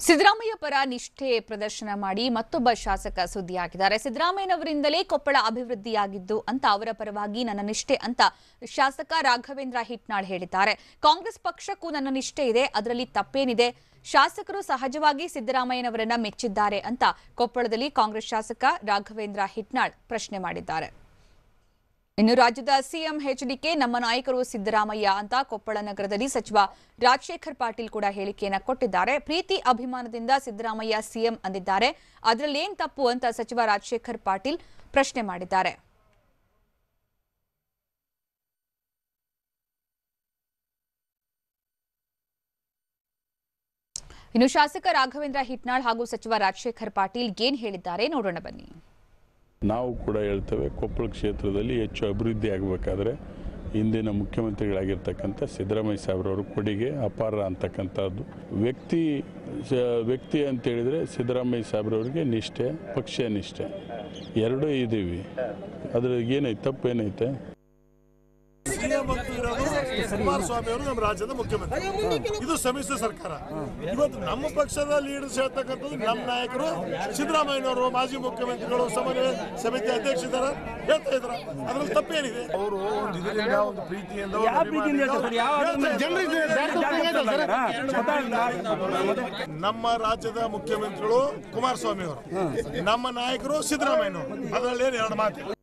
ಸಿದ್ದರಾಮಯ್ಯ ಪರ ನಿಷ್ಠೆ ಪ್ರದರ್ಶನ ಮಾಡಿ ಮತ್ತೊಬ್ಬ ಶಾಸಕ ಸುದ್ದಿಯಾಗಿದ್ದಾರೆ ಸಿದ್ದರಾಮಯ್ಯನವರಿಂದಲೇ ಕೊಪ್ಪಳ ಅಭಿವೃದ್ಧಿಯಾಗಿದ್ದು ಅಂತ ಅವರ ಪರವಾಗಿ ನನ್ನ ನಿಷ್ಠೆ ಅಂತ ಶಾಸಕ ರಾಘವೇಂದ್ರ ಹಿಟ್ನಾಳ್ ಹೇಳಿದ್ದಾರೆ ಕಾಂಗ್ರೆಸ್ ಪಕ್ಷಕ್ಕೂ ನನ್ನ ನಿಷ್ಠೆ ಇದೆ ಅದರಲ್ಲಿ ತಪ್ಪೇನಿದೆ ಶಾಸಕರು ಸಹಜವಾಗಿ ಸಿದ್ದರಾಮಯ್ಯನವರನ್ನ ಮೆಚ್ಚಿದ್ದಾರೆ ಅಂತ ಕೊಪ್ಪಳದಲ್ಲಿ ಕಾಂಗ್ರೆಸ್ ಶಾಸಕ ರಾಘವೇಂದ್ರ ಹಿಟ್ನಾಳ್ ಪ್ರಶ್ನೆ ಮಾಡಿದ್ದಾರೆ ಇನ್ನು ರಾಜ್ಯದ ಸಿಎಂ ಎಚ್ಡಿಕೆ ನಮ್ಮ ನಾಯಕರು ಸಿದ್ದರಾಮಯ್ಯ ಅಂತ ಕೊಪ್ಪಳ ನಗರದಲ್ಲಿ ಸಚಿವ ರಾಜಶೇಖರ್ ಪಾಟೀಲ್ ಕೂಡ ಹೇಳಿಕೆಯನ್ನ ಕೊಟ್ಟಿದ್ದಾರೆ ಪ್ರೀತಿ ಅಭಿಮಾನದಿಂದ ಸಿದ್ದರಾಮಯ್ಯ ಸಿಎಂ ಅಂದಿದ್ದಾರೆ ಅದರಲ್ಲೇನ್ ತಪ್ಪು ಅಂತ ಸಚಿವ ರಾಜಶೇಖರ್ ಪಾಟೀಲ್ ಪ್ರಶ್ನೆ ಮಾಡಿದ್ದಾರೆ ಇನ್ನು ಶಾಸಕ ರಾಘವೇಂದ್ರ ಹಿಟ್ನಾಳ್ ಹಾಗೂ ಸಚಿವ ರಾಜಶೇಖರ್ ಪಾಟೀಲ್ ಏನ್ ಹೇಳಿದ್ದಾರೆ ನೋಡೋಣ ಬನ್ನಿ ನಾವು ಕೂಡ ಹೇಳ್ತೇವೆ ಕೊಪ್ಪಳ ಕ್ಷೇತ್ರದಲ್ಲಿ ಹೆಚ್ಚು ಅಭಿವೃದ್ಧಿ ಆಗಬೇಕಾದ್ರೆ ಇಂದಿನ ಮುಖ್ಯಮಂತ್ರಿಗಳಾಗಿರ್ತಕ್ಕಂಥ ಸಿದ್ದರಾಮಯ್ಯ ಸಾಹೇಬ್ರವ್ರ ಕೊಡುಗೆ ಅಪಾರ ಅಂತಕ್ಕಂಥದ್ದು ವ್ಯಕ್ತಿ ಸ- ವ್ಯಕ್ತಿ ಅಂತೇಳಿದರೆ ಸಿದ್ದರಾಮಯ್ಯ ಸಾಹೇಬ್ರವ್ರಿಗೆ ನಿಷ್ಠೆ ಪಕ್ಷ ನಿಷ್ಠೆ ಎರಡೂ ಇದ್ದೀವಿ ಅದ್ರ ಏನೈತೆ ತಪ್ಪು ಏನೈತೆ ಸಿಎಂ ಅಂತ ಇರೋದು ಕುಮಾರಸ್ವಾಮಿ ಅವರು ನಮ್ಮ ರಾಜ್ಯದ ಮುಖ್ಯಮಂತ್ರಿ ಇದು ಸಮ್ಮಿಶ್ರ ಸರ್ಕಾರ ಇವತ್ತು ನಮ್ಮ ಪಕ್ಷದ ಲೀಡರ್ಸ್ ಹೇಳ್ತಕ್ಕಂಥದ್ದು ನಮ್ಮ ನಾಯಕರು ಸಿದ್ದರಾಮಯ್ಯನವರು ಮಾಜಿ ಮುಖ್ಯಮಂತ್ರಿಗಳು ಸಮನ್ವಯ ಸಮಿತಿ ಅಧ್ಯಕ್ಷರಿದ್ದಾರೆ ಹೇಳ್ತಾ ಇದ್ರ ಅದ್ರಲ್ಲಿ ತಪ್ಪೇನಿದೆ ಅವರು ಒಂದು ಇದರಿಂದ ಒಂದು ಪ್ರೀತಿಯಿಂದ ಒಂದು ಅಭಿಮಾನದಿಂದ ನಮ್ಮ ರಾಜ್ಯದ ಮುಖ್ಯಮಂತ್ರಿಗಳು ಕುಮಾರಸ್ವಾಮಿ ಅವರು ನಮ್ಮ ನಾಯಕರು ಸಿದ್ದರಾಮಯ್ಯನವರು ಅದರಲ್ಲಿ ಏನು ಎರಡು ಮಾತು